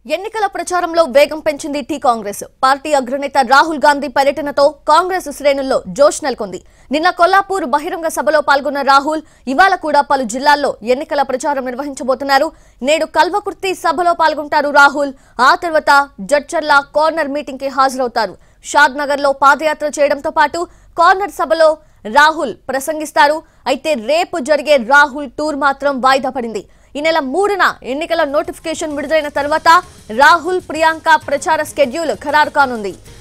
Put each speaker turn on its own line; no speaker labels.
ఎన్నికల ప్రచారంలో వేగం పెంచింది టీ కాంగ్రెస్ పార్టీ అగ్రనేత రాహుల్ గాంధీ పర్యటనతో కాంగ్రెస్ శ్రేణుల్లో జోష్ నెలకొంది నిన్న కొల్లాపూర్ బహిరంగ సభలో పాల్గొన్న రాహుల్ ఇవాళ కూడా పలు జిల్లాల్లో ఎన్నికల ప్రచారం నిర్వహించబోతున్నారు నేడు కల్వకుర్తి సభలో పాల్గొంటారు రాహుల్ ఆ తర్వాత జడ్చర్ల కార్నర్ మీటింగ్ కి హాజరవుతారు షాద్ నగర్ లో పాదయాత్ర చేయడంతో పాటు కార్నర్ సభలో రాహుల్ ప్రసంగిస్తారు అయితే రేపు జరిగే రాహుల్ టూర్ మాత్రం వాయిదా పడింది ఈ నెల మూడున ఎన్నికల నోటిఫికేషన్ విడుదలైన తర్వాత రాహుల్ ప్రియాంక ప్రచార స్కెడ్యూల్ ఖరారు కానుంది